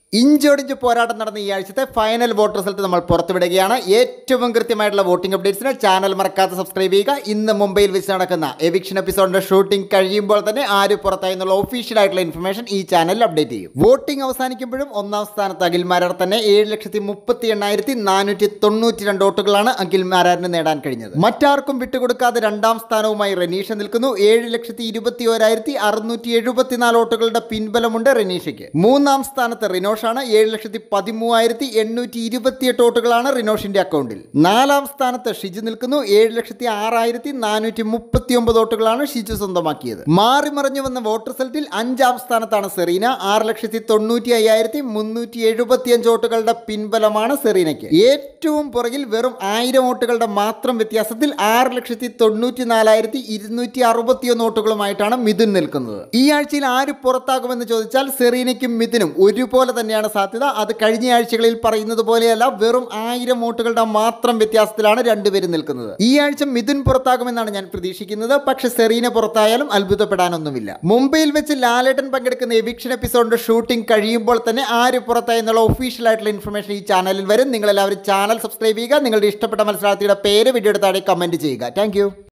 ഇഞ്ചോടിഞ്ച് പോരാട്ടം നടന്ന ഈ ആഴ്ചത്തെ ഫൈനൽ വോട്ട് റിസൾട്ട് നമ്മൾ പുറത്തുവിടുകയാണ് ഏറ്റവും കൃത്യമായിട്ടുള്ള വോട്ടിംഗ് അപ്ഡേറ്റ്സിന് ചാനൽ മറക്കാതെ സബ്സ്ക്രൈബ് ചെയ്യുക ഇന്ന് മുംബൈയിൽ വെച്ച് നടക്കുന്ന എവിക്ഷൻ എപ്പിസോഡിന്റെ ഷൂട്ടിംഗ് കഴിയുമ്പോൾ തന്നെ ആര് പുറത്തായി എന്നുള്ള ഒഫീഷ്യൽ ആയിട്ടുള്ള ഇൻഫർമേഷൻ ഈ ചാനലിൽ അപ്ഡേറ്റ് ചെയ്യും വോട്ടിംഗ് അവസാനിക്കുമ്പോഴും ഒന്നാം സ്ഥാനത്ത് അഖിൽ മാരാർ തന്നെ ഏഴ് ലക്ഷത്തി മുപ്പത്തി എണ്ണായിരത്തി നാനൂറ്റി തൊണ്ണൂറ്റി രണ്ട് വോട്ടുകളാണ് അഖിൽ മാരാറിന് നേടാൻ കഴിഞ്ഞത് മറ്റാർക്കും വിട്ടുകൊടുക്കാതെ രണ്ടാം സ്ഥാനവുമായി റനീഷ നിൽക്കുന്നു ഏഴ് ലക്ഷത്തി ഇരുപത്തി ഓരായിരത്തി അറുന്നൂറ്റി എഴുപത്തിനാല് വോട്ടുകളുടെ പിൻബലമുണ്ട് റനീഷയ്ക്ക് മൂന്നാം സ്ഥാനത്ത് റിനോഷാണ് ഏഴ് ലക്ഷത്തി പതിമൂവായിരത്തി എണ്ണൂറ്റി ഇരുപത്തിയെട്ട് വോട്ടുകളാണ് റിനോഷിന്റെ അക്കൗണ്ടിൽ നാലാം സ്ഥാനത്ത് ഷിജു നിൽക്കുന്നു ഏഴ് ലക്ഷത്തി ആറായിരത്തി നാനൂറ്റി മുപ്പത്തി ഒമ്പത് വോട്ടുകളാണ് ഷിജു സ്വന്തമാക്കിയത് മാറി മറിഞ്ഞു വന്ന വോട്ട് റിസൾട്ടിൽ അഞ്ചാം സ്ഥാനത്താണ് സെറീന ആറ് ലക്ഷത്തി തൊണ്ണൂറ്റി അയ്യായിരത്തി മുന്നൂറ്റി എഴുപത്തി അഞ്ച് വോട്ടുകളുടെ പിൻബലമാണ് സെറീനയ്ക്ക് ഏറ്റവും പുറകിൽ വെറും ആയിരം വോട്ടുകളുടെ മാത്രം വ്യത്യാസത്തിൽ ആറ് ലക്ഷത്തി തൊണ്ണൂറ്റി നാലായിരത്തി ഇരുന്നൂറ്റി അറുപത്തിയൊന്ന് വോട്ടുകളുമായിട്ടാണ് മിഥുൻ നിൽക്കുന്നത് ഈ ആഴ്ചയിൽ ആര് പുറത്താകുമെന്ന് ചോദിച്ചാൽ സെറീനയ്ക്കും മിഥുനും ഒരുപോലെ തന്നെയാണ് സാധ്യത അത് കഴിഞ്ഞ ആഴ്ചകളിൽ പറയുന്നത് പോലെയല്ല വെറും ആയിരം വോട്ടുകളുടെ മാത്രം വ്യത്യാസത്തിലാണ് രണ്ടുപേരും നിൽക്കുന്നത് ഈ ആഴ്ച മിഥുൻ പുറത്താകുമെന്നാണ് ഞാൻ പ്രതീക്ഷിക്കുന്നത് പക്ഷെ സെറീന പുറത്തായാലും അത്ഭുതപ്പെടാനൊന്നുമില്ല മുംബൈയിൽ വെച്ച് ലാലേട്ടൻ പങ്കെടുക്കുന്ന എവിക്ഷൻ എപ്പിസോഡിന്റെ ഷൂട്ടിംഗ് കഴിയുമ്പോൾ തന്നെ ആര് പുറത്തായി എന്നുള്ള ഒഫീഷ്യൽ ആയിട്ടുള്ള ഇൻഫർമേഷൻ ഈ ചാനലിൽ വരും നിങ്ങൾ എല്ലാവരും ചാനൽ സബ്സ്ക്രൈബ് ചെയ്യുക നിങ്ങളുടെ ഇഷ്ടപ്പെട്ട മത്സരാർത്ഥിയുടെ പേര് വീഡിയോ താഴെ കമന്റ് ചെയ്യുക താങ്ക്